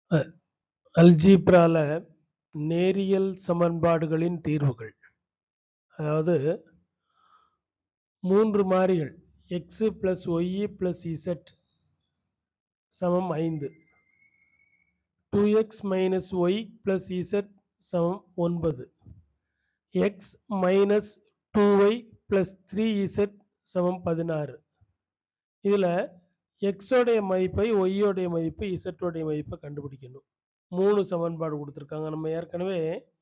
அ அல்ஜீப்ரால நேரியல் சமன்பாடுகளின் தீர்வுகள். அதாவது 3 மாறிகள் x + y + z சமம் 5. 2x - y + z சமம் 9. x - 2y + 3z சமம் 16. இதுல x உடைய மதிப்பை y உடைய மதிப்பு z உடைய மதிப்பை கண்டுபிடிக்கணும். 3 சமன்பாடு கொடுத்திருக்காங்க. நம்ம ஏற்கனவே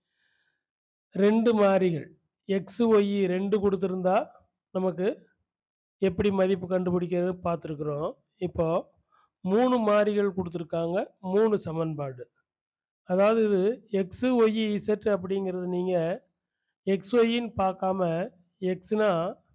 2 மாறிகள் x, y 2 கொடுத்திருந்தா நமக்கு எப்படி மதிப்பு கண்டுபிடிக்கிறது பார்த்துருக்குறோம். இப்போ 3 மாறிகள் கொடுத்திருக்காங்க. 3 சமன்பாடு. அதாவது இது x, y, z அப்படிங்கிறது நீங்க x, yன்னு பார்க்காம xனா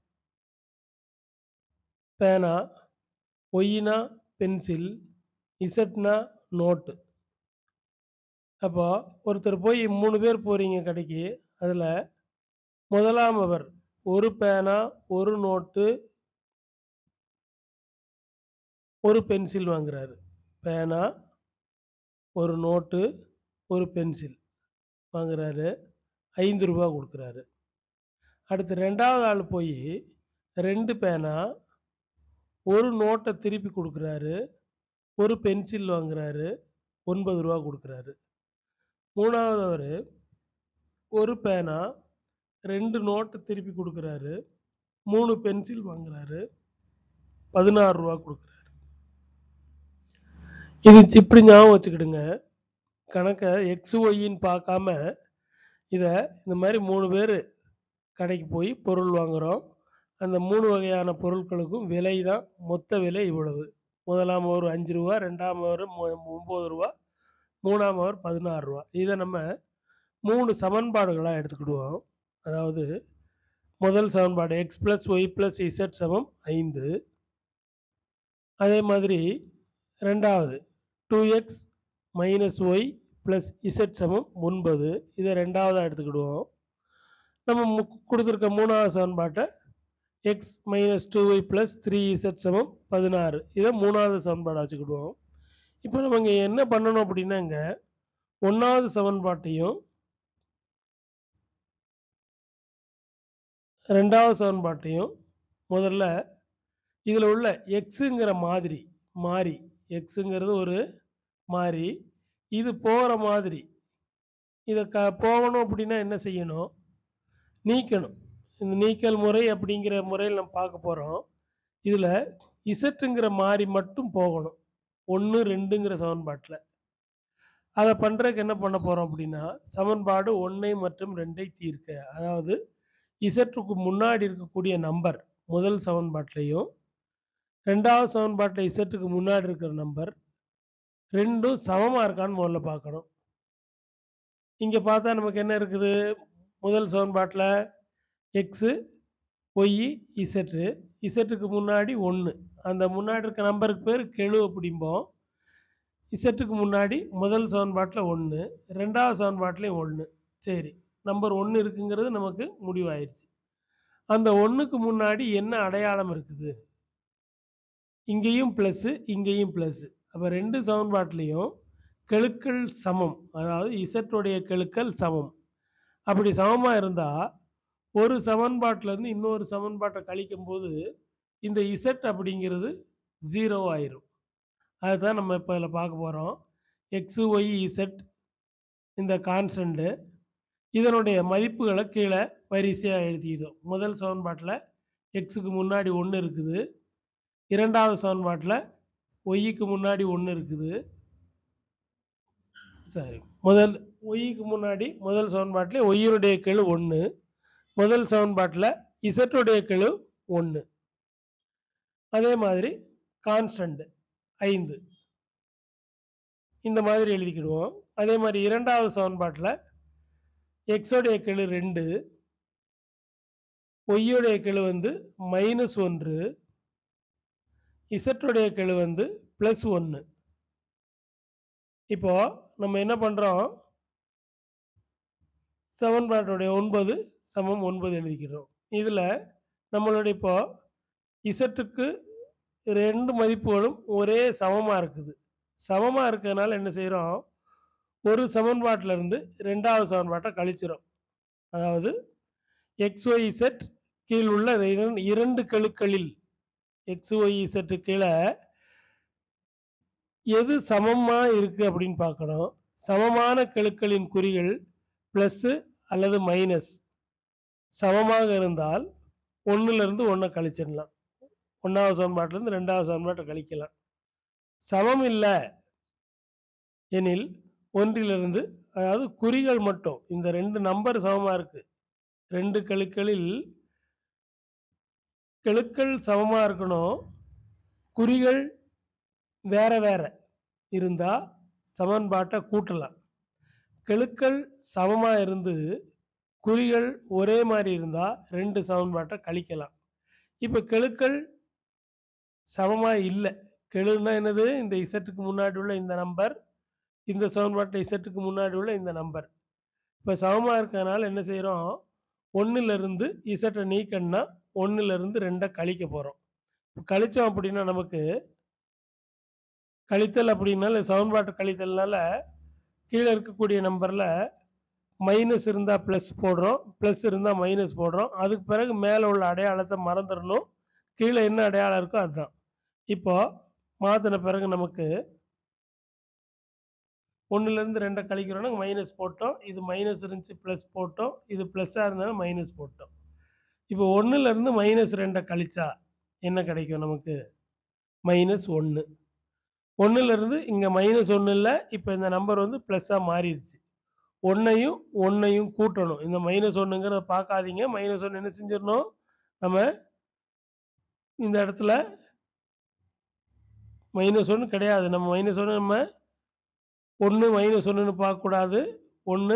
பேனா, yனா பென்சில், zனா நோட்டு. அப்போ ஒருத்தர் போய் 3 பேர் போறீங்க கடைக்கு. அதுல முதலாமவர் ஒரு பேனா, ஒரு நோட்டு, ஒரு பென்சில் வாங்குறாரு. பேனா, ஒரு நோட்டு, ஒரு பென்சில் வாங்குறாரு. ரூ. 5 கொடுக்குறாரு. அடுத்து 2வது ஆள் போய் 2 பேனா, ஒரு நோட்ட திருப்பி கொடுக்குறாரு. ஒரு பென்சில் வாங்குறாரு. ரூ. 9 கொடுக்குறாரு. 3வதவரு ஒரு பேனா, 2 நோட்ட திருப்பி கொடுக்குறாரு. 3 பென்சில் வாங்குறாரு. ரூ. 16 கொடுக்குறாரு. இது இப்படி ஞாபகம் வச்சுக்கிடுங்க. கணக்க x, yன்னு பார்க்காம இத இந்த மாதிரி 3 பேரு கடைக்கு போய் பொருள் வாங்குறோம். அந்த 3 வகையான பொருட்களுக்கும் விலை தான் மொத்த விலை இவ்வளவு. முதலாமவர் ரூ. 5, 2ஆமவர் ரூ. 9, 3ஆமவர் ரூ. 16. இத நம்ம 3 சமன்பாடுகளா எடுத்துக்கிடுவோம். அதாவது முதல் சமன்பாடு x + y + z சமம் 5. அதே மாதிரி 2வது 2x - y + z சமம் 9. இத 2வதா எடுத்துக்கிடுவோம். நம்ம கொடுத்திருக்க 3வது சமன்பாட்ட x - 2y + 3z சமம் 16. இத 3வது சமன்பாடா வச்சுக்கிடுவோம். இப்போ நம்ம இங்க என்ன பண்ணணும் அப்படின்னா இங்க 1வது சமன்பாட்டையும் 2வது சமன்பாட்டையும் முதல்ல இதுல உள்ள xங்கிற மாதிரி மாறி xங்கிறது ஒரு மாறி இது போற மாதிரி இத க போகணும் அப்படின்னா என்ன செய்யணும் நீக்கணும் இந்த நீக்கல் முறை அப்படிங்கிற முறையில் நம்ம பார்க்க போறோம் இதுல இசட்டுங்கிற மாறி மட்டும் போகணும் ஒன்று ரெண்டுங்கிற சமன்பாட்டில் அதை பண்றதுக்கு என்ன பண்ண போறோம் அப்படின்னா சமன்பாடு ஒன்றை மற்றும் ரெண்டை தீர்க்க அதாவது இசட்டுக்கு முன்னாடி இருக்கக்கூடிய நம்பர் முதல் சமன்பாட்டிலையும் ரெண்டாவது சமன்பாட்டில் இசட்டுக்கு முன்னாடி இருக்கிற நம்பர் ரெண்டும் சமமா இருக்கான்னு முதல்ல பார்க்கணும் இங்க பார்த்தா நமக்கு என்ன இருக்குது முதல் சமன்பாட்டில் எக்ஸு ஒய் இசட்டு இசட்டுக்கு முன்னாடி ஒன்று அந்த முன்னாடி இருக்க நம்பருக்கு பேர் கெழு அப்படிம்போம் இசட்டுக்கு முன்னாடி முதல் சமன்பாட்டில் ஒன்று ரெண்டாவது சமன்பாட்டிலையும் ஒன்று சரி நம்பர் ஒன்று இருக்குங்கிறது நமக்கு முடிவாயிருச்சு அந்த ஒன்றுக்கு முன்னாடி என்ன அடையாளம் இருக்குது இங்கேயும் ப்ளஸ்ஸு இங்கேயும் ப்ளஸ்ஸு அப்போ ரெண்டு சமன்பாட்டிலையும் கெழுக்கள் சமம் அதாவது இசட்டுடைய கெழுக்கள் சமம் அப்படி சமமாக இருந்தால் ஒரு சமன்பாட்டிலேருந்து இன்னொரு சமன்பாட்டை கழிக்கும் போது இந்த இசட் அப்படிங்கிறது ஜீரோ ஆயிரும் அதுதான் நம்ம இப்போ இதில் பார்க்க போகிறோம் எக்ஸு ஒய் இசட் இந்த கான்ஸ்டண்ட்டு இதனுடைய மதிப்புகளை கீழே வரிசையாக எழுதிக்கிட்டோம் முதல் சமன்பாட்டில் எக்ஸுக்கு முன்னாடி ஒன்று இருக்குது இரண்டாவது சமன்பாட்டில் ஒய்க்கு முன்னாடி ஒன்று இருக்குது சரி முதல் ஒய்க்கு முன்னாடி முதல் சமன்பாட்டில் ஒய்யினுடைய கெழு ஒன்று முதல் சமன்பாட்டில் இசட்டுடைய கெழு ஒன்று அதே மாதிரி கான்ஸ்டன்ட் ஐந்து இந்த மாதிரி எழுதிக்கிடுவோம் அதே மாதிரி இரண்டாவது சமன்பாட்டில் எக்ஸோடைய கெழு ரெண்டு ஒய்யுடைய கெழு வந்து மைனஸ் ஒன்று இசட்டுடைய கெழு வந்து ப்ளஸ் ஒன்று இப்போ நம்ம என்ன பண்ணுறோம் சமன்பாட்டுடைய ஒன்பது சமம் ஒன்பது எழுதிக்கிறோம் இதில் நம்மளுடைய இப்போ இசட்டுக்கு ரெண்டு மதிப்புகளும் ஒரே சமமாக இருக்குது சமமாக இருக்கிறதுனால என்ன செய்கிறோம் ஒரு சமன்பாட்டில் இருந்து ரெண்டாவது சமன்பாட்டை கழிச்சிடும் அதாவது எக்ஸ் ஒய் செட் கீழ் உள்ள இரண்- இரண்டு கெழுக்களில் எக்ஸ் ஒய் செட்டு கீழே எது சமமா இருக்கு அப்படின்னு பார்க்கணும் சமமான கெழுக்களின் குறிகள் பிளஸ் அல்லது மைனஸ் சமமாக இருந்தால் ஒண்ணுல இருந்து ஒன்றை கழிச்சிடலாம் ஒன்றாவது சமன்பாட்டில இருந்து ரெண்டாவது சமன்பாட்டை கழிக்கலாம் சமம் இல்லை எனில் ஒன்றிலிருந்து அதாவது குறிகள் மட்டும் இந்த ரெண்டு நம்பர் சமமா இருக்கு ரெண்டு கெழுக்களில் கெழுக்கள் சமமா இருக்கணும் குறிகள் வேற வேற இருந்தா சமன்பாட்டை கூட்டலாம் கெழுக்கள் சமமா இருந்து குறிகள் ஒரே மாதிரி இருந்தா ரெண்டு சமன்பாட்டை கழிக்கலாம் இப்ப கெழுக்கள் சமமா இல்லை கெழுன்னா என்னது இந்த இசட்டுக்கு முன்னாடி உள்ள இந்த நம்பர் இந்த சமன்பாட்டை இசட்டுக்கு முன்னாடி உள்ள இந்த நம்பர் இப்ப சமமா இருக்கறனால என்ன செய்றோம் ஒண்ணுல இருந்து இசட்டை நீக்கணும்னா ஒண்ணுல இருந்து ரெண்டை கழிக்க போறோம் இப்ப கழிச்சோம் அப்படின்னா நமக்கு கழித்தல் அப்படின்னால சமன்பாட்டு கழித்தல்னால கீழே இருக்கக்கூடிய நம்பர்ல மைனஸ் இருந்தா ப்ளஸ் போடுறோம் ப்ளஸ் இருந்தா மைனஸ் போடுறோம் அதுக்கு பிறகு மேலே உள்ள அடையாளத்தை மறந்துடணும் கீழே என்ன அடையாளம் இருக்கோ அதுதான் இப்போ மாத்தின பிறகு நமக்கு ஒண்ணுல இருந்து ரெண்டை கழிக்கிறோம்னா மைனஸ் போட்டோம் இது மைனஸ் இருந்துச்சு ப்ளஸ் போட்டோம் இது ப்ளஸ்ஸாக இருந்தாலும் மைனஸ் போட்டோம் இப்போ ஒண்ணுல இருந்து மைனஸ் ரெண்டை கழிச்சா என்ன கிடைக்கும் நமக்கு மைனஸ் ஒன்று ஒண்ணுல இருந்து இங்க மைனஸ் ஒன்று இல்லை இப்போ இந்த நம்பர் வந்து ப்ளஸ்ஸாக மாறிடுச்சு ஒன்னையும் ஒன்னையும் கூட்டணும் இந்த மைனஸ் ஒன்றுங்கிறத பார்க்காதீங்க மைனஸ் ஒன்று என்ன செஞ்சிடணும் நம்ம இந்த இடத்துல மைனஸ் ஒன்று கிடையாது நம்ம மைனஸ் ஒன்று நம்ம ஒன்று மைனஸ் ஒன்றுன்னு பார்க்கக்கூடாது ஒன்று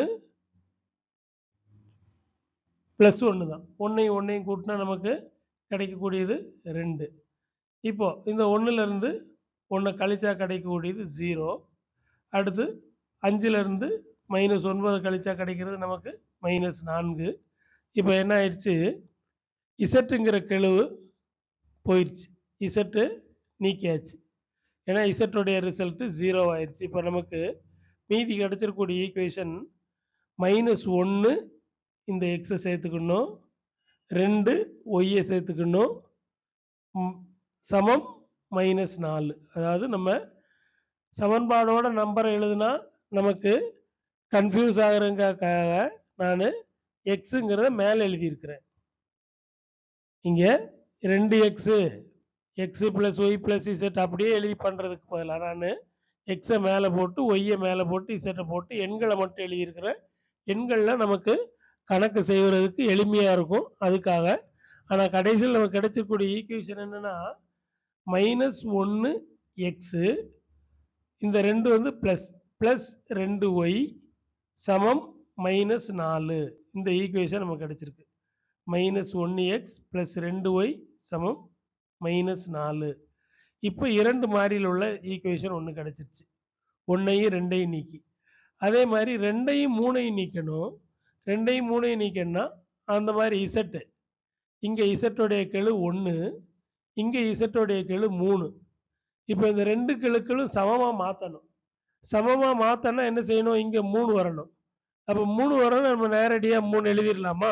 ப்ளஸ் ஒன்று தான் ஒன்றையும் ஒன்றையும் கூட்டினா நமக்கு கிடைக்கக்கூடியது ரெண்டு இப்போ இந்த ஒன்றுலேருந்து ஒன்றை கழிச்சா கிடைக்கக்கூடியது ஜீரோ அடுத்து அஞ்சுலேருந்து மைனஸ் ஒன்பது கழிச்சா கிடைக்கிறது நமக்கு மைனஸ் நான்கு இப்போ என்ன ஆயிடுச்சு இசட்டுங்கிற கெழுவு போயிடுச்சு இசட்டு நீக்கியாச்சு ஏன்னா இசட்டுடைய ரிசல்ட்டு ஜீரோ ஆயிடுச்சு இப்போ நமக்கு மீதி கிடைச்சிருக்கக்கூடிய ஈக்குவேஷன் மைனஸ் ஒன்று இந்த எக்ஸை சேர்த்துக்கணும் ரெண்டு ஒய்யை சேர்த்துக்கணும் ம், சமம் மைனஸ் நாலு அதாவது நம்ம சமன்பாடோட நம்பரை எழுதுனா நமக்கு கன்ஃபியூஸ் ஆகுறதுக்காக நான் எக்ஸுங்கிறத மேலே எழுதியிருக்கிறேன் இங்கே ரெண்டு x x plus y plus z அப்படியே எழுதி பண்ணுறதுக்கு பதிலாக நான் எக்ஸை மேலே போட்டு ஒய்யை மேலே போட்டு இசட்டை போட்டு எண்களை மட்டும் எழுதியிருக்கிறேன் எண்களில் நமக்கு கணக்கு செய்வதற்கு எளிமையாக இருக்கும் அதுக்காக ஆனால் கடைசியில் நமக்கு கிடைச்சிருக்கூடிய ஈக்குவேஷன் என்னன்னா மைனஸ் ஒன்று எக்ஸு இந்த ரெண்டு வந்து ப்ளஸ் ப்ளஸ் ரெண்டு ஒய் சமம் மைனஸ் நாலு இந்த ஈக்குவேஷன் நமக்கு கிடைச்சிருக்கு மைனஸ் ஒன்று எக்ஸ் ப்ளஸ் ரெண்டு ஒய் சமம் மைனஸ் நாலு இப்போ இரண்டு மாறியில் உள்ள ஈக்குவேஷன் ஒன்று கிடைச்சிருச்சு ஒன்றையும் ரெண்டையும் நீக்கி அதே மாதிரி ரெண்டையும் மூணையும் நீக்கணும் ரெண்டையும் மூணையும் நீக்கணும்னா அந்த மாதிரி இசட்டு இங்கே இசட்டுடைய கெழு ஒன்று இங்கே இசட்டுடைய கெழு மூணு இப்போ இந்த ரெண்டு கெழுக்களும் சமமாக மாற்றணும் சமமாக மாற்றனா என்ன செய்யணும் இங்கே மூணு வரணும் அப்போ மூணு வரணும் நம்ம நேரடியாக மூணு எழுதிடலாமா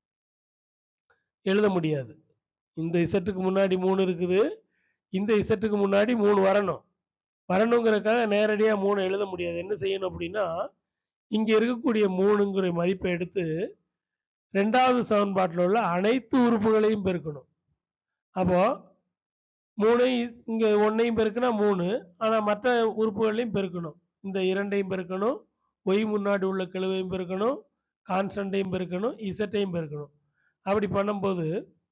எழுத முடியாது இந்த இசட்டுக்கு முன்னாடி மூணு இருக்குது இந்த இசட்டுக்கு முன்னாடி மூணு வரணும் வரணுங்கிறதுக்காக நேரடியாக மூணு எழுத முடியாது என்ன செய்யணும் அப்படின்னா இங்கே இருக்கக்கூடிய மூணுங்கிற மதிப்பை எடுத்து ரெண்டாவது சமன்பாட்டில் உள்ள அனைத்து உறுப்புகளையும் பெருக்கணும் அப்போ மூணையும் இங்கே ஒன்றையும் பெருக்கினா மூணு ஆனால் மற்ற உறுப்புகளையும் பெருக்கணும் இந்த இரண்டையும் பெருக்கணும் ஒய் முன்னாடி உள்ள கெழுவையும் பெருக்கணும் கான்ஸ்டன்ட்டையும் பெருக்கணும் இசட்டையும் பெருக்கணும் அப்படி பண்ணும்போது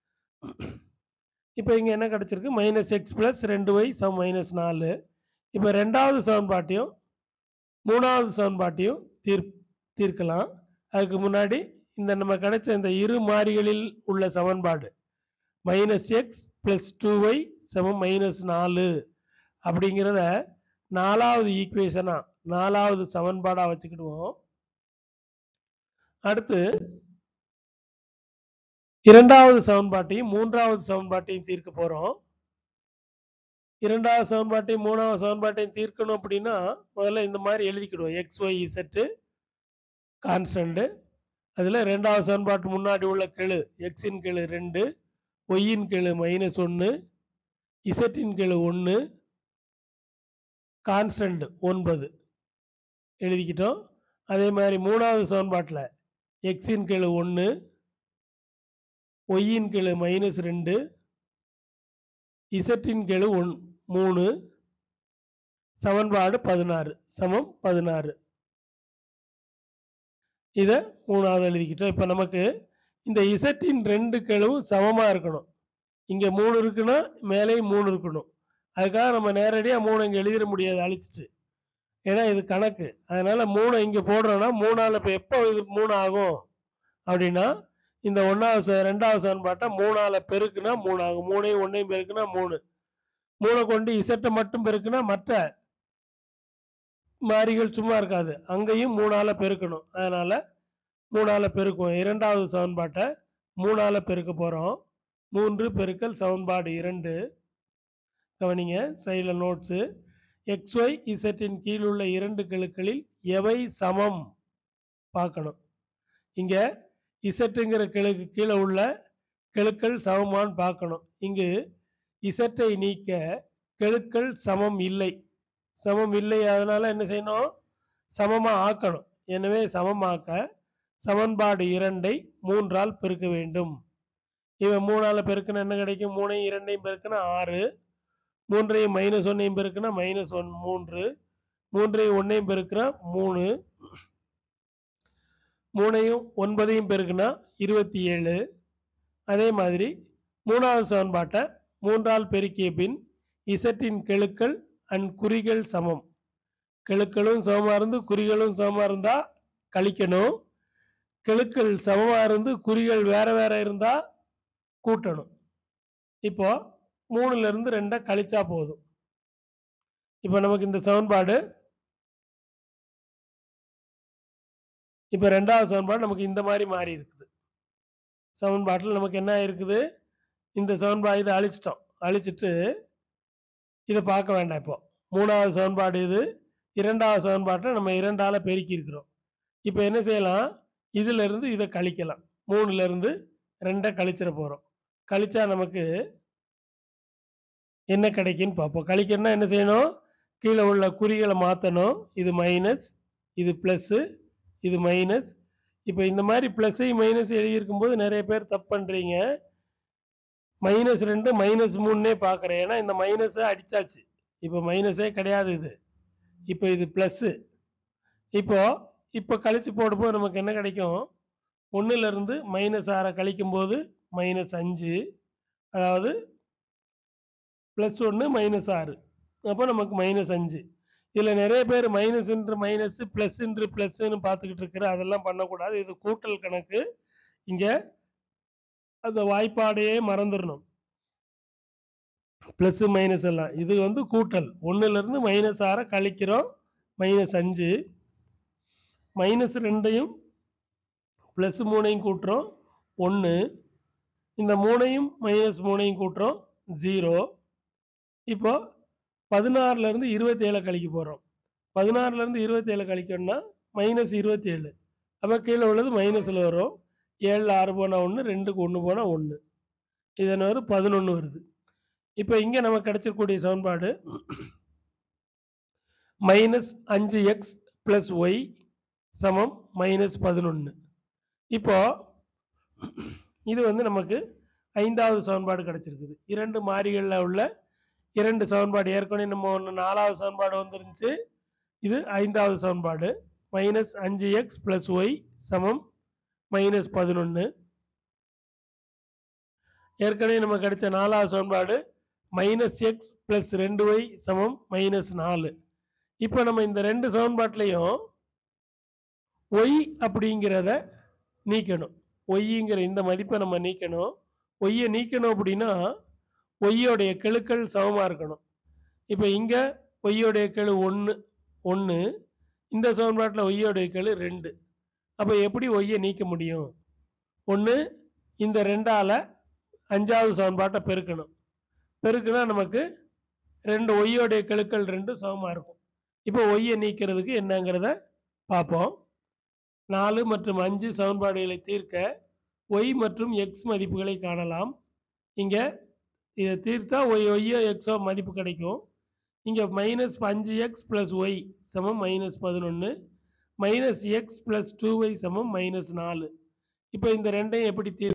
இப்போ இங்கே என்ன கிடச்சிருக்கு மைனஸ் எக்ஸ் ப்ளஸ் ரெண்டு ஒய் சம் மைனஸ் நாலு இப்போ ரெண்டாவது சமன்பாட்டையும் மூணாவது சமன்பாட்டையும் தீர் தீர்க்கலாம் அதுக்கு முன்னாடி இந்த நம்ம கிடைச்ச இந்த இரு மாறிகளில் உள்ள சமன்பாடு minus x plus two y சமம் மைனஸ் நாலு அப்படிங்கிறத நாலாவது ஈக்குவேஷனா நாலாவது சமன்பாடா வச்சுக்கிடுவோம் அடுத்து இரண்டாவது சமன்பாட்டையும் மூன்றாவது சமன்பாட்டையும் தீர்க்க போறோம் இரண்டாவது சமன்பாட்டையும் மூணாவது சமன்பாட்டையும் தீர்க்கணும் அப்படின்னா முதல்ல இந்த மாதிரி எழுதிக்கிடுவோம் எக்ஸ் ஒய் இசட்டு கான்ஸ்டன்ட் அதில் ரெண்டாவது சமன்பாட்டு முன்னாடி உள்ள கெழு எக்ஸின் கெழு ரெண்டு ஒய்யின் கெழு மைனஸ் ஒன்று இசட்டின் கெழு ஒன்று கான்ஸ்டன்ட் ஒன்பது எழுதிக்கிட்டோம் அதே மாதிரி மூணாவது சமன்பாட்டில் எக்ஸின் கெழு ஒன்று ஒய்யின் கெழு மைனஸ் ரெண்டு இசட்டின் கெழு ஒன் மூணு சமன்பாடு பதினாறு சமம் பதினாறு இதை மூணாவது எழுதிக்கிட்டோம் இப்போ நமக்கு இந்த இசட்டின் ரெண்டு கெழுவும் சமமாக இருக்கணும் இங்கே மூணு இருக்குன்னா மேலேயும் மூணு இருக்கணும் அதுக்காக நம்ம நேரடியாக மூணு இங்கே எழுதிட முடியாது அழிச்சிட்டு ஏன்னா இது கணக்கு அதனால மூணை இங்கே போடுறோன்னா மூணால் இப்போ எப்போ இது மூணு ஆகும் அப்படின்னா இந்த ஒன்றாவது ச- ரெண்டாவது சமன்பாட்டை மூணால் பெருக்குனா மூணு ஆகும் மூணையும் ஒன்றையும் பெருக்குனா மூணு மூணை கொண்டு இசட்டை மட்டும் பெருக்குனா மற்ற மாறிகள் சும்மா இருக்காது அங்கேயும் மூணால பெருக்கணும் அதனால மூணால பெருக்குவோம் இரண்டாவது சமன்பாட்டை மூணால பெருக்க போறோம் மூன்று பெருக்கல் சமன்பாடு இரண்டு கவனிங்க சைடில் நோட்ஸு எக்ஸ் ஒய் இசட்டின் கீழ் உள்ள இரண்டு கெழுக்களில் எவை சமம் பார்க்கணும் இங்க இசட்டுங்கிற கெழுக்கு கீழே உள்ள கெழுக்கள் சமமான்னு பார்க்கணும் இங்கு இசட்டை நீக்க கெழுக்கள் சமம் இல்லை சமம் இல்லை அதனால என்ன செய்யணும் சமமா ஆக்கணும் எனவே சமமாக்க சமன்பாடு இரண்டை மூன்றால் பெருக்க வேண்டும் இவன் மூணால பெருக்கினா என்ன கிடைக்கும் மூணையும் இரண்டையும் பெருக்கினா ஆறு மூன்றையும் மைனஸ் ஒன்னையும் பெருக்கினா மைனஸ் ஒன் மூன்று மூன்றையும் ஒன்னையும் பெருக்கினா மூணு மூணையும் ஒன்பதையும் பெருக்கினா இருபத்தி ஏழு அதே மாதிரி மூணாவது சமன்பாட்டை மூன்றால் பெருக்கிய பின் இசட்டின் கெழுக்கள் அண்ட் குறிகள் சமம் கெழுக்களும் சமமா இருந்து குறிகளும் சமமா இருந்தா கழிக்கணும் கெழுக்கள் சமமா இருந்து குறிகள் வேற வேற இருந்தா கூட்டணும் இப்போ மூணுல இருந்து ரெண்டை கழிச்சா போதும் இப்போ நமக்கு இந்த சமன்பாடு இப்போ ரெண்டாவது சமன்பாடு நமக்கு இந்த மாதிரி மாறி இருக்குது சமன்பாட்டில் நமக்கு என்ன இருக்குது இந்த சமன்பாடு இதை அழிச்சிட்டோம் அழிச்சிட்டு இதை பார்க்க வேண்டாம் இப்போ மூணாவது சமன்பாடு இது இரண்டாவது சமன்பாட்டை நம்ம இரண்டால பெருக்கி இருக்கிறோம் இப்போ என்ன செய்யலாம் இதுல இருந்து இதை கழிக்கலாம் மூணுல இருந்து ரெண்டை கழிச்சிட போறோம் கழிச்சா நமக்கு என்ன கிடைக்குன்னு பார்ப்போம் கழிக்கணும்னா என்ன செய்யணும் கீழே உள்ள குறிகளை மாற்றணும் இது மைனஸ் இது ப்ளஸ்ஸு இது மைனஸ் இப்போ இந்த மாதிரி ப்ளஸ்ஸையும் மைனஸ் எழுதியிருக்கும் போது நிறைய பேர் தப்பு பண்ணுறீங்க மைனஸ் ரெண்டு மைனஸ் மூணுனே பார்க்குறேன் ஏன்னா இந்த மைனஸை அடிச்சாச்சு இப்போ மைனஸே கிடையாது இது இப்போ இது ப்ளஸ்ஸு இப்போ இப்போ கழிச்சு போடும்போது நமக்கு என்ன கிடைக்கும் ஒண்ணுல இருந்து மைனஸ் ஆறை கழிக்கும் போது மைனஸ் அஞ்சு அதாவது ப்ளஸ் ஒன்று மைனஸ் ஆறு அப்போ நமக்கு மைனஸ் அஞ்சு இதில் நிறைய பேர் மைனஸ் என்று மைனஸ் ப்ளஸ் என்று ப்ளஸ்ன்னு பார்த்துக்கிட்டு இருக்கிற அதெல்லாம் பண்ணக்கூடாது இது கூட்டல் கணக்கு இங்கே அந்த வாய்ப்பாடையே மறந்துடணும் ப்ளஸ் மைனஸ் எல்லாம் இது வந்து கூட்டல் ஒண்ணுல இருந்து மைனஸ் ஆறை கழிக்கிறோம் மைனஸ் அஞ்சு மைனஸ் ரெண்டையும் ப்ளஸ் மூணையும் கூட்டுறோம் ஒன்று இந்த மூணையும் மைனஸ் மூணையும் கூட்டுறோம் ஜீரோ இப்போ பதினாறுல இருந்து இருபத்தி ஏழை கழிக்க போகிறோம் பதினாறுல இருந்து இருபத்தி ஏழை கழிக்கணும்னா மைனஸ் இருபத்தி ஏழு அப்போ கீழே உள்ளது மைனஸில் வரும் ஏழில் ஆறு போனால் ஒன்று ரெண்டுக்கு ஒன்று போனால் ஒன்று இதன் வரும் பதினொன்று வருது இப்போ இங்கே நமக்கு கிடைச்சிருக்கக்கூடிய சமன்பாடு மைனஸ் அஞ்சு எக்ஸ் ப்ளஸ் ஒய் சமம் மைனஸ் பதினொன்று இப்போ இது வந்து நமக்கு ஐந்தாவது சமன்பாடு கிடைச்சிருக்குது இரண்டு மாறிகளில் உள்ள இரண்டு சமன்பாடு ஏற்கனவே நம்ம ஒன்று நாலாவது சமன்பாடு வந்துருந்துச்சு இது ஐந்தாவது சமன்பாடு மைனஸ் அஞ்சு எக்ஸ் ப்ளஸ் ஒய் சமம் மைனஸ் பதினொன்று ஏற்கனவே நமக்கு கிடைச்ச நாலாவது சமன்பாடு மைனஸ் எக்ஸ் ப்ளஸ் ரெண்டு ஒய் சமம் மைனஸ் நாலு இப்போ நம்ம இந்த ரெண்டு சமன்பாட்டிலையும் ஒய் அப்படிங்கிறத நீக்கணும் ஒய்ங்கிற இந்த மதிப்பை நம்ம நீக்கணும் ஒய்யை நீக்கணும் அப்படின்னா ஒய்யோடைய கெழுக்கள் சமமாக இருக்கணும் இப்போ இங்கே ஒய்யோடைய கெழு ஒன்று ஒன்று இந்த சமன்பாட்டில் ஒய்யோடைய கெழு ரெண்டு அப்போ எப்படி ஒய்யை நீக்க முடியும் ஒன்று இந்த ரெண்டால் அஞ்சாவது சமன்பாட்டை பெருக்கணும் பெருக்குனா நமக்கு ரெண்டு ஒய்யோடைய கெழுக்கள் ரெண்டு சமமா இருக்கும் இப்போ ஒய்யை நீக்கிறதுக்கு என்னங்கிறத பார்ப்போம் நாலு மற்றும் அஞ்சு சமன்பாடுகளை தீர்க்க ஒய் மற்றும் எக்ஸ் மதிப்புகளை காணலாம் இங்க இதை தீர்த்தா ஒய் ஒய்யோ எக்ஸோ மதிப்பு கிடைக்கும் இங்க மைனஸ் அஞ்சு எக்ஸ் பிளஸ் ஒய் சமம் மைனஸ் பதினொன்று minus x plus two y சமம் மைனஸ் நாலு இப்போ இந்த ரெண்டையும் எப்படி தீர்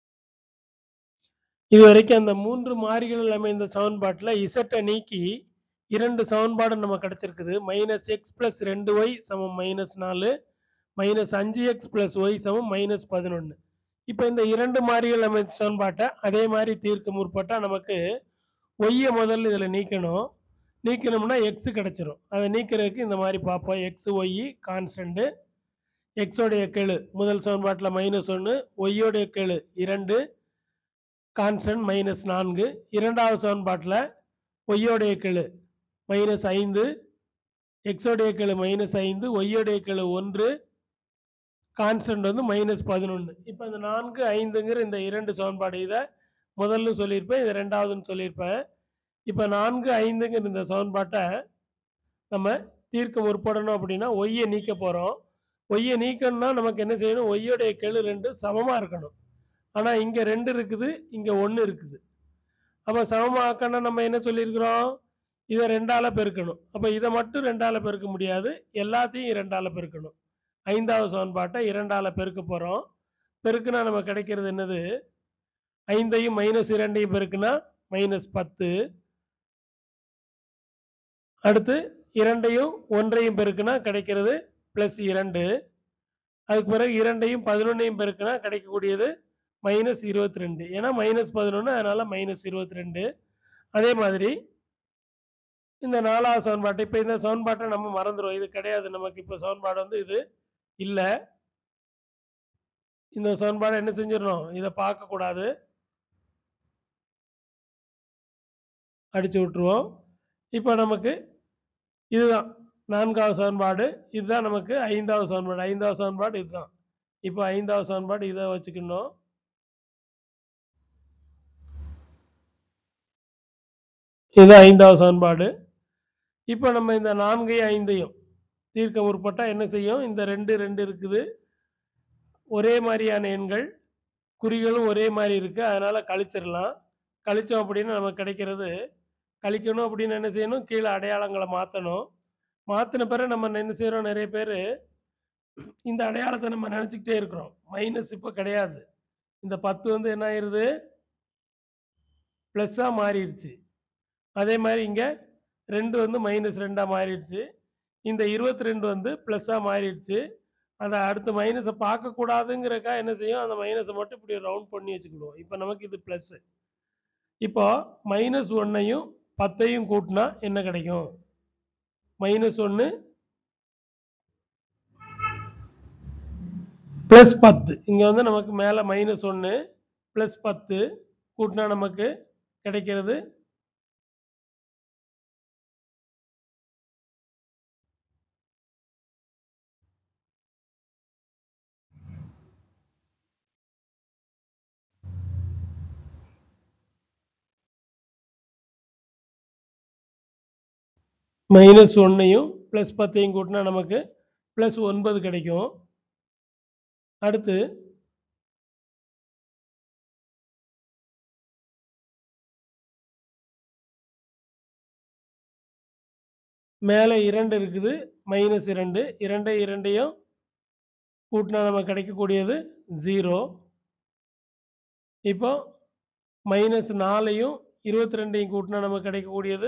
இது வரைக்கும் அந்த மூன்று மாறிகள் அமைந்த சமன்பாட்டில் இசட்டை நீக்கி இரண்டு சமன்பாடு நம்ம கிடைச்சிருக்குது மைனஸ் எக்ஸ் பிளஸ் ரெண்டு ஒய் சமம் மைனஸ் நாலு மைனஸ் அஞ்சு எக்ஸ் பிளஸ் ஒய் சமம் மைனஸ் பதினொன்று இப்போ இந்த இரண்டு மாறிகள் அமைந்த சமன்பாட்டை அதே மாதிரி தீர்க்க முற்பட்டா நமக்கு ஒய்யை முதல்ல இதில் நீக்கணும் நீக்கணும்னா எக்ஸ் கிடைச்சிரும் அதை நீக்கிறதுக்கு இந்த மாதிரி பார்ப்போம் எக்ஸ் ஒய் கான்ஸ்டன்ட் எக்ஸோடைய கெழு முதல் சமன்பாட்டில் மைனஸ் ஒன்று ஒய்யோடைய கெழு இரண்டு கான்ஸ்டன்ட் மைனஸ் நான்கு இரண்டாவது சமன்பாட்டில் ஒய்யோடைய கெழு மைனஸ் ஐந்து எக்ஸோடைய கெழு மைனஸ் ஐந்து ஒய்யோடைய கெழு ஒன்று கான்ஸ்டன்ட் வந்து மைனஸ் பதினொன்று இப்போ இந்த நான்கு ஐந்துங்கிற இந்த இரண்டு சமன்பாடு இதை முதல்ல சொல்லியிருப்பேன் இது ரெண்டாவதுன்னு சொல்லியிருப்பேன் இப்போ நான்கு ஐந்துங்கிற இந்த சமன்பாட்டை நம்ம தீர்க்க முற்படணும் அப்படின்னா ஒய்யை நீக்க போகிறோம் ஒய்யை நீக்கணும்னா நமக்கு என்ன செய்யணும் ஒய்யோடைய கெழு ரெண்டு சமமாக இருக்கணும் ஆனால் இங்கே ரெண்டு இருக்குது இங்கே ஒன்று இருக்குது அப்போ சமமாக்கணும் நம்ம என்ன சொல்லியிருக்கிறோம் இதை ரெண்டால பெருக்கணும் அப்போ இதை மட்டும் ரெண்டால பெருக்க முடியாது எல்லாத்தையும் ரெண்டால பெருக்கணும் ஐந்தாவது சமன்பாட்டை இரண்டால பெருக்க போகிறோம் பெருக்குனா நம்ம கிடைக்கிறது என்னது ஐந்தையும் மைனஸ் இரண்டையும் பெருக்குனா மைனஸ் பத்து அடுத்து இரண்டையும் ஒன்றையும் பெருக்குனா கிடைக்கிறது பிளஸ் இரண்டு அதுக்கு பிறகு இரண்டையும் பதினொன்னையும் பெருக்குனா கிடைக்கக்கூடியது மைனஸ் இருபத்தி ரெண்டு ஏன்னா மைனஸ் பதினொன்று அதனால மைனஸ் இருபத்தி ரெண்டு அதே மாதிரி இந்த நாலாவது சமன்பாட்டை இப்போ இந்த சமன்பாட்டை நம்ம மறந்துடுவோம் இது கிடையாது நமக்கு இப்போ சமன்பாடு வந்து இது இல்லை இந்த சமன்பாடை என்ன செஞ்சிடணும் இதை பார்க்கக்கூடாது அடிச்சு விட்டுருவோம் இப்போ நமக்கு இதுதான் நான்காவது சமன்பாடு இதுதான் நமக்கு ஐந்தாவது சமன்பாடு ஐந்தாவது சமன்பாடு இதுதான் இப்போ ஐந்தாவது சமன்பாடு இதை வச்சுக்கணும் இது ஐந்தாவது சமன்பாடு இப்போ நம்ம இந்த நான்கையும் ஐந்தையும் தீர்க்க முற்பட்டா என்ன செய்யும் இந்த ரெண்டு ரெண்டு இருக்குது ஒரே மாதிரியான எண்கள் குறிகளும் ஒரே மாதிரி இருக்கு அதனால கழிச்சிடலாம் கழிச்சோம் அப்படின்னா நமக்கு கிடைக்கிறது கழிக்கணும் அப்படின்னு என்ன செய்யணும் கீழே அடையாளங்களை மாற்றணும் மாற்றின பிறகு நம்ம என்ன செய்கிறோம் நிறைய பேர் இந்த அடையாளத்தை நம்ம நினச்சிக்கிட்டே இருக்கிறோம் மைனஸ் இப்போ கிடையாது இந்த பத்து வந்து என்ன ஆயிருது ப்ளஸ்ஸாக மாறிடுச்சு அதே மாதிரி இங்கே ரெண்டு வந்து மைனஸ் ரெண்டாக மாறிடுச்சு இந்த இருபத்தி ரெண்டு வந்து ப்ளஸ்ஸாக மாறிடுச்சு அதை அடுத்த மைனஸை பார்க்கக்கூடாதுங்கிறக்கா என்ன செய்யும் அந்த மைனஸை மட்டும் இப்படி ரவுண்ட் பண்ணி வச்சுக்கிடுவோம் இப்போ நமக்கு இது ப்ளஸ்ஸு இப்போ மைனஸ் ஒன்னையும் பத்தையும் கூட்டினா என்ன கிடைக்கும் மைனஸ் ஒன்று ப்ளஸ் பத்து இங்கே வந்து நமக்கு மேலே மைனஸ் ஒன்று ப்ளஸ் பத்து கூட்டினா நமக்கு கிடைக்கிறது மைனஸ் ஒன்னையும் ப்ளஸ் பத்தையும் கூட்டினா நமக்கு ப்ளஸ் ஒன்பது கிடைக்கும் அடுத்து மேலே இரண்டு இருக்குது மைனஸ் இரண்டு இரண்டை இரண்டையும் கூட்டினா நமக்கு கிடைக்கக்கூடியது ஜீரோ இப்போ மைனஸ் நாலையும் இருபத்தி ரெண்டையும் கூட்டினா நமக்கு கிடைக்கக்கூடியது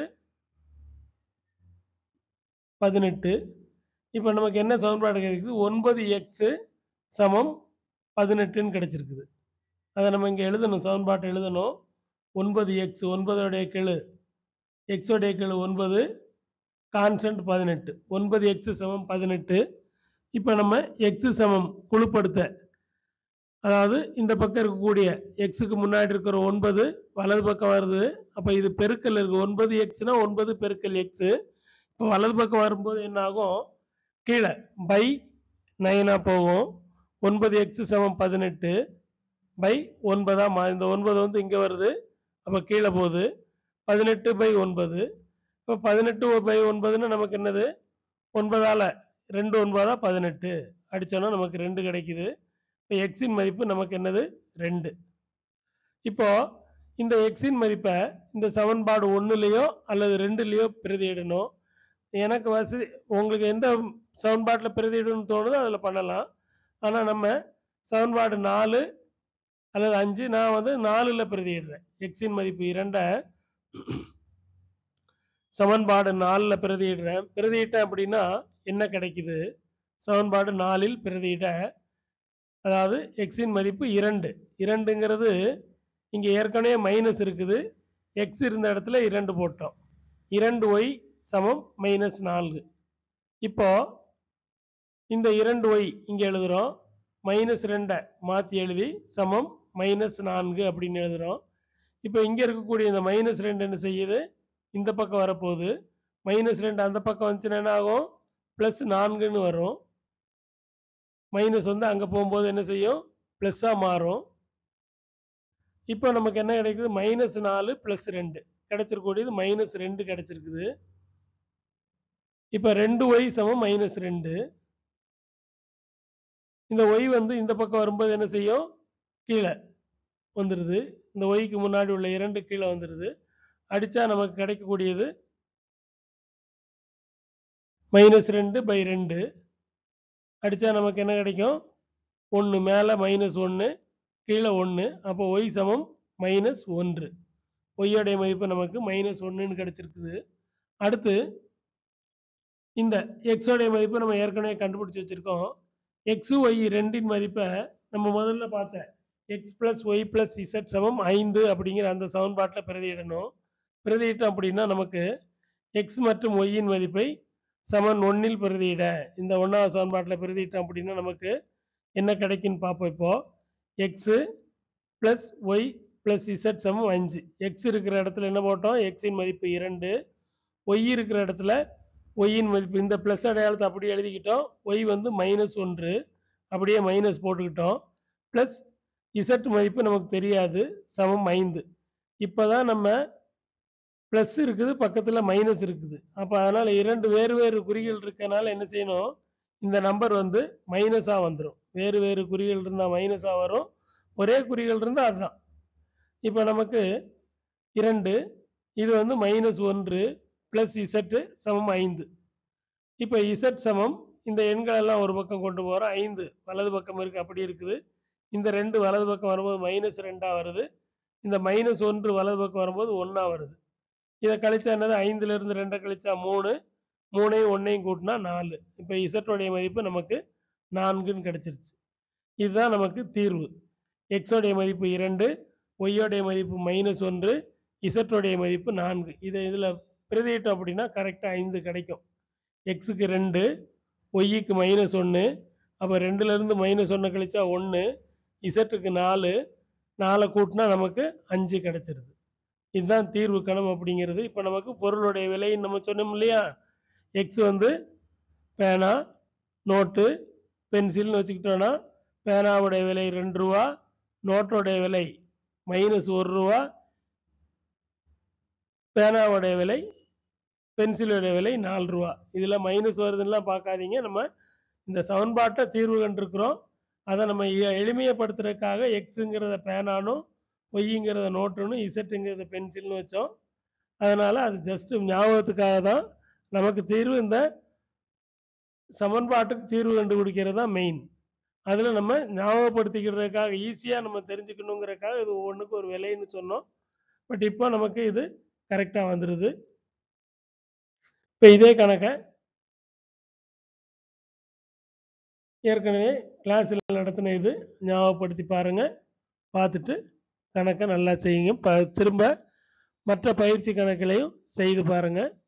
பதினெட்டு இப்போ நமக்கு என்ன சமன்பாடு கிடைக்குது ஒன்பது எக்ஸு சமம் பதினெட்டுன்னு கிடைச்சிருக்குது அதை நம்ம இங்கே எழுதணும் சமன்பாட்டை எழுதணும் ஒன்பது எக்ஸ் ஒன்பதோடைய கெழு எக்ஸோடைய கெழு ஒன்பது கான்ஸ்டன்ட் பதினெட்டு ஒன்பது எக்ஸ் சமம் பதினெட்டு இப்போ நம்ம எக்ஸ் சமம் குழுப்படுத்த அதாவது இந்த பக்கம் இருக்கக்கூடிய எக்ஸுக்கு முன்னாடி இருக்கிற ஒன்பது வலது பக்கம் வருது அப்போ இது பெருக்கல் இருக்கு ஒன்பது எக்ஸ்னா ஒன்பது பெருக்கல் எக்ஸு இப்போ வலது பக்கம் வரும்போது என்ன ஆகும் கீழே பை நைனாக போகும் ஒன்பது எக்ஸ் சமம் பதினெட்டு பை ஒன்பதா மா இந்த ஒன்பது வந்து இங்கே வருது அப்போ கீழே போகுது பதினெட்டு பை ஒன்பது இப்போ பதினெட்டு பை ஒன்பதுன்னு நமக்கு என்னது ஒன்பதால ரெண்டு ஒன்பதா பதினெட்டு அடிச்சோன்னா நமக்கு ரெண்டு கிடைக்குது இப்போ எக்ஸின் மதிப்பு நமக்கு என்னது ரெண்டு இப்போ இந்த எக்ஸின் மதிப்பை இந்த சமன்பாடு ஒன்றுலேயோ அல்லது ரெண்டுலேயோ பிரதியிடணும் எனக்கு வசதி உங்களுக்கு எந்த சமன்பாட்டில் பிரதியிடணும்னு தோணுதோ அதில் பண்ணலாம் ஆனால் நம்ம சமன்பாடு நாலு அல்லது அஞ்சு நான் வந்து நாலில் பிரதியிடுறேன் எக்ஸின் மதிப்பு இரண்டை சமன்பாடு நாலில் பிரதியிடுறேன் பிரதியிட்டேன் அப்படின்னா என்ன கிடைக்குது சமன்பாடு நாலில் பிரதியிட அதாவது எக்ஸின் மதிப்பு இரண்டு இரண்டுங்கிறது இங்கே ஏற்கனவே மைனஸ் இருக்குது எக்ஸ் இருந்த இடத்துல இரண்டு போட்டோம் இரண்டு ஒய் சமம் மைனஸ் நான்கு இப்போ இந்த இரண்டு ஒய் இங்கே எழுதுகிறோம் மைனஸ் ரெண்டை மாற்றி எழுதி சமம் மைனஸ் நான்கு அப்படின்னு எழுதுகிறோம் இப்போ இங்கே இருக்கக்கூடிய இந்த மைனஸ் ரெண்டு என்ன செய்யுது இந்த பக்கம் வரப்போகுது மைனஸ் ரெண்டு அந்த பக்கம் வந்துச்சுன்னா என்ன ஆகும் ப்ளஸ் நான்குன்னு வரும் மைனஸ் வந்து அங்கே போகும்போது என்ன செய்யும் ப்ளஸ்ஸாக மாறும் இப்போ நமக்கு என்ன கிடைக்குது மைனஸ் நாலு ப்ளஸ் ரெண்டு கிடைச்சிருக்கூடியது மைனஸ் ரெண்டு கிடைச்சிருக்குது இப்போ ரெண்டு ஒய் சமம் மைனஸ் ரெண்டு இந்த ஒய் வந்து இந்த பக்கம் வரும்போது என்ன செய்யும் கீழே வந்துடுது இந்த ஒய்க்கு முன்னாடி உள்ள இரண்டு கீழே வந்துடுது அடித்தா நமக்கு கிடைக்கக்கூடியது மைனஸ் ரெண்டு பை ரெண்டு அடித்தா நமக்கு என்ன கிடைக்கும் ஒன்று மேலே மைனஸ் ஒன்று கீழே ஒன்று அப்போ ஒய் சமம் மைனஸ் ஒன்று ஒய்யோடைய மதிப்பு நமக்கு மைனஸ் ஒன்றுன்னு கிடச்சிருக்குது அடுத்து இந்த எக்ஸோடைய மதிப்பு நம்ம ஏற்கனவே கண்டுபிடிச்சி வச்சுருக்கோம் எக்ஸு ஒய் ரெண்டின் மதிப்பை நம்ம முதல்ல பார்த்த x plus y plus z சமம் ஐந்து அப்படிங்கிற அந்த சமன்பாட்டில் பிரதியிடணும் பிரதியிட்டோம் அப்படின்னா நமக்கு எக்ஸ் மற்றும் ஒய்யின் மதிப்பை சமன் ஒன்னில் பிரதியிட இந்த ஒன்றாவது சமன்பாட்டில் பிரதியிட்டோம் அப்படின்னா நமக்கு என்ன கிடைக்குன்னு பார்ப்போம் இப்போ x plus y plus z சமம் அஞ்சு எக்ஸ் இருக்கிற இடத்துல என்ன போட்டோம் எக்ஸின் மதிப்பு இரண்டு ஒய் இருக்கிற இடத்துல ஒய்யின் மதிப்பு இந்த ப்ளஸ் அடையாளத்தை அப்படியே எழுதிக்கிட்டோம் ஒய் வந்து மைனஸ் ஒன்று அப்படியே மைனஸ் போட்டுக்கிட்டோம் ப்ளஸ் இசட் மதிப்பு நமக்கு தெரியாது சமம் ஐந்து இப்போ தான் நம்ம ப்ளஸ் இருக்குது பக்கத்தில் மைனஸ் இருக்குது அப்போ அதனால் இரண்டு வேறு வேறு குறிகள் இருக்கனால என்ன செய்யணும் இந்த நம்பர் வந்து மைனஸாக வந்துடும் வேறு வேறு குறிகள் இருந்தால் மைனஸாக வரும் ஒரே குறிகள் இருந்தால் அதுதான் இப்போ நமக்கு இரண்டு இது வந்து மைனஸ் ஒன்று ப்ளஸ் இசட்டு சமம் ஐந்து இப்போ இசட் சமம் இந்த எண்கள் எல்லாம் ஒரு பக்கம் கொண்டு போகிறோம் ஐந்து வலது பக்கம் இருக்குது அப்படி இருக்குது இந்த ரெண்டு வலது பக்கம் வரும்போது மைனஸ் ரெண்டாக வருது இந்த மைனஸ் ஒன்று வலது பக்கம் வரும்போது ஒன்றா வருது இதை கழிச்சா என்னது ஐந்துலேருந்து ரெண்டை கழிச்சா மூணு மூணையும் ஒன்றையும் கூட்டினா நாலு இப்போ இசட்டோடைய மதிப்பு நமக்கு நான்குன்னு கிடச்சிருச்சு இதுதான் நமக்கு தீர்வு எக்ஸோடைய மதிப்பு இரண்டு ஒய்யோடைய மதிப்பு மைனஸ் ஒன்று இசட்டோடைய மதிப்பு நான்கு இதை இதில் பிரதியிட்டோம் அப்படின்னா கரெக்டாக ஐந்து கிடைக்கும் எக்ஸுக்கு ரெண்டு ஒய்யுக்கு மைனஸ் ஒன்று அப்போ ரெண்டுலேருந்து மைனஸ் ஒன்று கழிச்சா ஒன்று இசட்டுக்கு நாலு நாலை கூட்டினா நமக்கு அஞ்சு கிடச்சிருது இதுதான் தீர்வு கணம் அப்படிங்கிறது இப்போ நமக்கு பொருளுடைய விலைன்னு நம்ம சொன்னோம் இல்லையா எக்ஸ் வந்து பேனா நோட்டு பென்சில்னு வச்சுக்கிட்டோன்னா பேனாவுடைய விலை ரெண்டு ரூபா நோட்டோடைய விலை மைனஸ் ஒரு ரூபா பேனாவுடைய விலை பென்சிலோட விலை நாலு ரூபா இதில் மைனஸ் வருதுன்னெலாம் பார்க்காதீங்க நம்ம இந்த சமன்பாட்டை தீர்வு கண்டிருக்கிறோம் அதை நம்ம எ- எளிமையப்படுத்துறதுக்காக எக்ஸுங்கிறத பேனானும் ஒய்ங்கிறத நோட்டுன்னு இசட்டுங்கிறத பென்சில்னு வச்சோம் அதனால் அது ஜஸ்ட் ஞாபகத்துக்காக தான் நமக்கு தீர்வு இந்த சமன்பாட்டுக்கு தீர்வு கண்டுபிடிக்கிறது தான் மெயின் அதில் நம்ம ஞாபகப்படுத்திக்கிறதுக்காக ஈஸியாக நம்ம தெரிஞ்சுக்கணுங்கிறதுக்காக இது ஒவ்வொன்றுக்கும் ஒரு விலைன்னு சொன்னோம் பட் இப்போ நமக்கு இது கரெக்டாக வந்துடுது இப்போ இதே கணக்கை ஏற்கனவே கிளாஸில் நடத்தின இது ஞாபகப்படுத்தி பாருங்கள் பார்த்துட்டு கணக்கை நல்லா செய்யுங்க ப திரும்ப மற்ற பயிற்சி கணக்குகளையும் செய்து பாருங்கள்